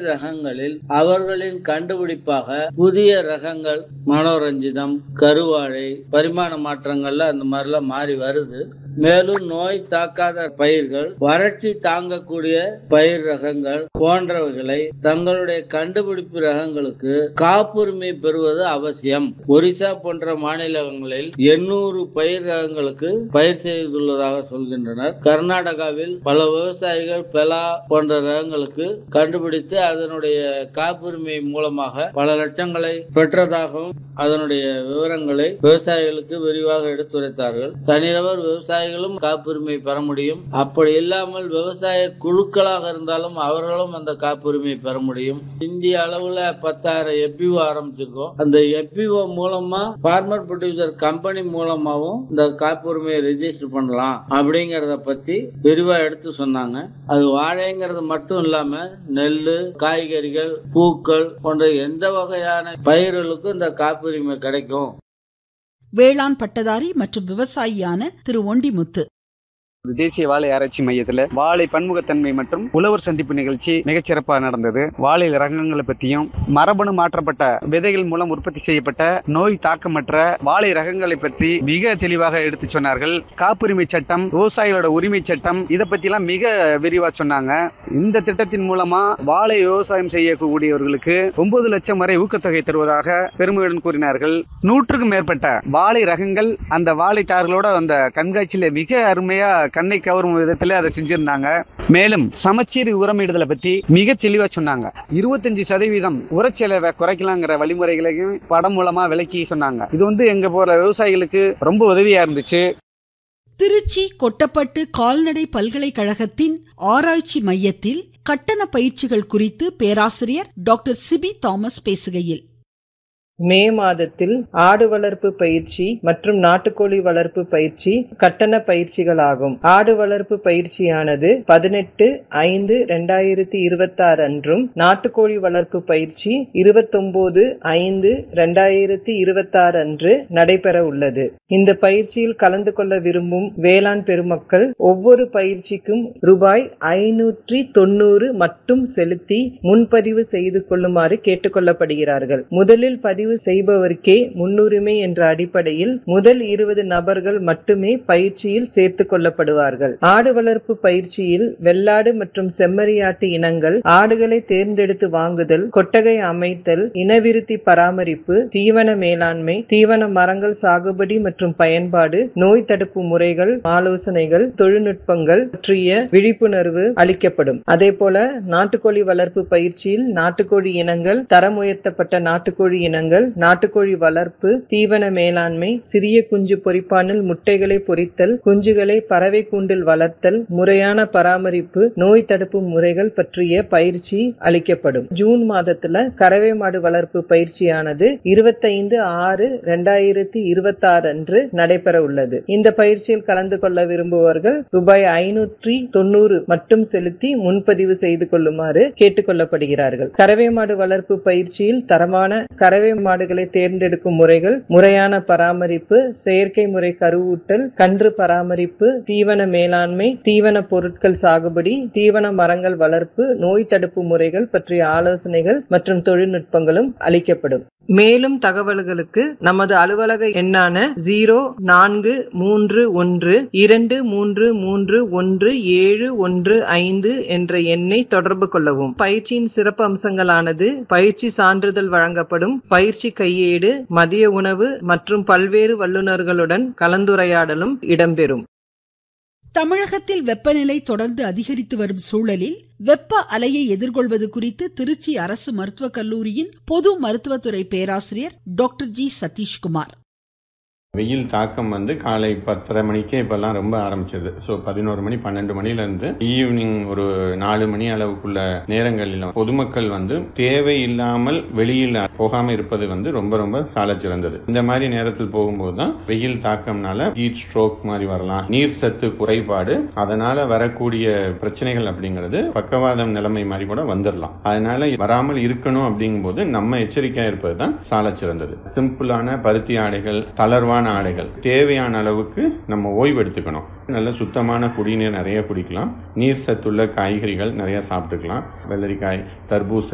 ரகங்களில் அவர்களின் கண்டுபிடிப்பாக புதிய ரகங்கள் மனோரஞ்சிதம் கருவாழை பரிமாண மாற்றங்கள்ல அந்த மாதிரிலாம் மாறி வருது மேலும் நோய் தாக்காத பயிர்கள் வறட்சி தாங்கக்கூடிய பயிர் ரகங்கள் போன்றவைகளை தங்களுடைய கண்டுபிடிப்பு ரகங்களுக்கு காப்புரிமை பெறுவது அவசியம் ஒரிசா போன்ற மாநிலங்களில் எண்ணூறு பயிர் ரகங்களுக்கு பயிர் செய்துள்ளதாக சொல்கின்றனர் கர்நாடகாவில் பல விவசாயிகள் பெலா போன்ற ரகங்களுக்கு கண்டுபிடித்து அதனுடைய காப்புரிமை மூலமாக பல லட்சங்களை பெற்றதாகவும் அதனுடைய விவரங்களை விவசாயிகளுக்கு விரிவாக எடுத்துரைத்தார்கள் தனிநபர் விவசாயிகளும் காப்புரிமை பெற முடியும் அப்படி இல்லாமல் விவசாய குழுக்களாக இருந்தாலும் அவர்களும் அந்த காப்புரிமை பெற முடியும் இந்திய அளவுல பத்தாயிரம் எப்பிஓ ஆரம்பிச்சிருக்கோம் அந்த எப்பிஓ மூலமா பார்மர் ப்ரொடியூசர் கம்பெனி மூலமாவும் இந்த காப்புரிமையை ரெஜிஸ்டர் பண்ணலாம் அப்படிங்கறத பத்தி விரிவா எடுத்து சொன்னாங்க அது வாழைங்கிறது மட்டும் இல்லாம நெல்லு காய்கறிகள் பூக்கள் போன்ற எந்த வகையான பயிர்களுக்கும் இந்த காப்புரிமை கிடைக்கும் வேளாண் பட்டதாரி மற்றும் விவசாயியான திரு ஒண்டிமுத்து தேசிய வாழை ஆராய்ச்சி மையத்துல வாழை பன்முகத்தன்மை மற்றும் உழவர் சந்திப்பு நிகழ்ச்சி மிகச்சிறப்பாக நடந்தது வாழை ரகங்களை பற்றியும் மரபணு மாற்றப்பட்ட விதைகள் மூலம் உற்பத்தி செய்யப்பட்ட நோய் தாக்கமற்ற வாழை ரகங்களை பற்றி மிக தெளிவாக எடுத்து சொன்னார்கள் காப்புரிமை சட்டம் விவசாயிகளோட உரிமை சட்டம் இதை பற்றிலாம் மிக விரிவா சொன்னாங்க இந்த திட்டத்தின் மூலமா வாழை விவசாயம் செய்யக்கூடியவர்களுக்கு ஒன்பது லட்சம் வரை ஊக்கத்தொகை தருவதாக பெருமையுடன் கூறினார்கள் நூற்றுக்கும் மேற்பட்ட வாழை ரகங்கள் அந்த வாழைத்தார்களோட அந்த கண்காட்சியில மிக அருமையா கண்ணை கவரும் விதத்துல அதை செஞ்சிருந்தாங்க மேலும் சமச்சீர் உரமிடுதலை பத்தி மிக தெளிவா சொன்னாங்க இருபத்தஞ்சு சதவீதம் உரச்செலவை குறைக்கலாங்கிற வழிமுறைகளையும் படம் மூலமா விளக்கி சொன்னாங்க இது வந்து எங்க போற விவசாயிகளுக்கு ரொம்ப உதவியா இருந்துச்சு திருச்சி கொட்டப்பட்டு கால்நடை பல்கலைக்கழகத்தின் ஆராய்ச்சி மையத்தில் கட்டண பயிற்சிகள் குறித்து பேராசிரியர் டாக்டர் சிபி தாமஸ் பேசுகையில் மே மாதத்தில் ஆடு வளர்ப்பு பயிற்சி மற்றும் நாட்டுக்கோழி வளர்ப்பு பயிற்சி கட்டண பயிற்சிகளாகும் ஆடு வளர்ப்பு பயிற்சியானது பதினெட்டு ஐந்து ரெண்டாயிரத்தி இருபத்தி ஆறு அன்றும் நாட்டுக்கோழி வளர்ப்பு பயிற்சி இருபத்தொன்பது ஐந்து ரெண்டாயிரத்தி இருபத்தி ஆறு அன்று நடைபெற உள்ளது இந்த பயிற்சியில் கலந்து கொள்ள விரும்பும் வேளாண் பெருமக்கள் ஒவ்வொரு பயிற்சிக்கும் ரூபாய் ஐநூற்றி தொண்ணூறு மட்டும் செலுத்தி முன்பதிவு செய்து கொள்ளுமாறு கேட்டுக்கொள்ளப்படுகிறார்கள் முதலில் பதிவு செய்பவருக்கே முன்னுரிமை என்ற அடிப்படையில் முதல் இருபது நபர்கள் மட்டுமே பயிற்சியில் சேர்த்துக் கொள்ளப்படுவார்கள் ஆடு வளர்ப்பு பயிற்சியில் வெள்ளாடு மற்றும் செம்மறியாட்டு இனங்கள் ஆடுகளை தேர்ந்தெடுத்து வாங்குதல் கொட்டகை அமைத்தல் இனவிருத்தி பராமரிப்பு தீவன மேலாண்மை தீவன மரங்கள் சாகுபடி மற்றும் பயன்பாடு நோய் தடுப்பு முறைகள் ஆலோசனைகள் தொழில்நுட்பங்கள் பற்றிய விழிப்புணர்வு அளிக்கப்படும் அதே போல நாட்டுக்கோழி வளர்ப்பு பயிற்சியில் நாட்டுக்கோழி இனங்கள் தரம் உயர்த்தப்பட்ட நாட்டுக்கோழி இனங்கள் நாட்டுக்கோழி வளர்ப்பு தீவன மேலாண்மை சிறிய குஞ்சு பொறிப்பானில் முட்டைகளை பொறித்தல் குஞ்சுகளை பறவை கூண்டில் வளர்த்தல் முறையான பராமரிப்பு நோய் தடுப்பு முறைகள் பற்றிய பயிற்சி அளிக்கப்படும் ஜூன் மாதத்துல கறவை மாடு வளர்ப்பு பயிற்சியானது இருபத்தைந்து ஆறு ரெண்டாயிரத்தி இருபத்தி ஆறு அன்று நடைபெற உள்ளது இந்த பயிற்சியில் கலந்து கொள்ள விரும்புபவர்கள் ரூபாய் ஐநூற்றி தொண்ணூறு மட்டும் செலுத்தி முன்பதிவு செய்து கொள்ளுமாறு கேட்டுக்கொள்ளப்படுகிறார்கள் கறவை மாடு வளர்ப்பு பயிற்சியில் தரமான கறவை மாடுகளை தேர்ந்தெடுக்கும் முறைகள் முறையான பராமரிப்பு செயற்கை முறை கருவூட்டல் கன்று பராமரிப்பு தீவன மேலாண்மை தீவன பொருட்கள் சாகுபடி தீவன மரங்கள் வளர்ப்பு நோய் தடுப்பு முறைகள் பற்றிய ஆலோசனைகள் மற்றும் தொழில்நுட்பங்களும் அளிக்கப்படும் மேலும் தகவல்களுக்கு நமது அலுவலக எண்ணான ஜீரோ நான்கு மூன்று ஒன்று இரண்டு மூன்று மூன்று ஒன்று ஏழு ஒன்று ஐந்து என்ற எண்ணை தொடர்பு கொள்ளவும் பயிற்சியின் சிறப்பு அம்சங்களானது பயிற்சி சான்றிதழ் வழங்கப்படும் பயிற்சி கையேடு மதிய உணவு மற்றும் பல்வேறு வல்லுநர்களுடன் கலந்துரையாடலும் இடம்பெறும் தமிழகத்தில் வெப்பநிலை தொடர்ந்து அதிகரித்து வரும் சூழலில் வெப்ப அலையை எதிர்கொள்வது குறித்து திருச்சி அரசு மருத்துவக் கல்லூரியின் பொது மருத்துவத்துறை பேராசிரியர் டாக்டர் ஜி சதீஷ்குமார் வெயில் தாக்கம் வந்து காலை பத்தரை மணிக்கே இப்பெல்லாம் ரொம்ப ஆரம்பிச்சிருது ஸோ பதினோரு மணி பன்னெண்டு மணிலேருந்து ஈவினிங் ஒரு நாலு மணி அளவுக்குள்ள நேரங்களில் பொதுமக்கள் வந்து தேவையில்லாமல் வெளியில் போகாமல் இருப்பது வந்து ரொம்ப ரொம்ப சால சிறந்தது இந்த மாதிரி நேரத்தில் போகும்போது தான் வெயில் தாக்கம்னால ஹீட் ஸ்ட்ரோக் மாதிரி வரலாம் நீர் சத்து குறைபாடு அதனால வரக்கூடிய பிரச்சனைகள் அப்படிங்கிறது பக்கவாதம் நிலைமை மாதிரி கூட வந்துடலாம் அதனால வராமல் இருக்கணும் அப்படிங்கும்போது நம்ம எச்சரிக்கையா இருப்பது தான் சால சிறந்தது சிம்பிளான பருத்தி ஆடைகள் தளர்வான ஆடைகள் தேவையான அளவுக்கு நம்ம ஓய்வு எடுத்துக்கணும் நல்ல சுத்தமான குடிநீர் நிறைய குடிக்கலாம் நீர் சத்துள்ள காய்கறிகள் நிறைய சாப்பிட்டுக்கலாம் வெள்ளரிக்காய் தர்பூச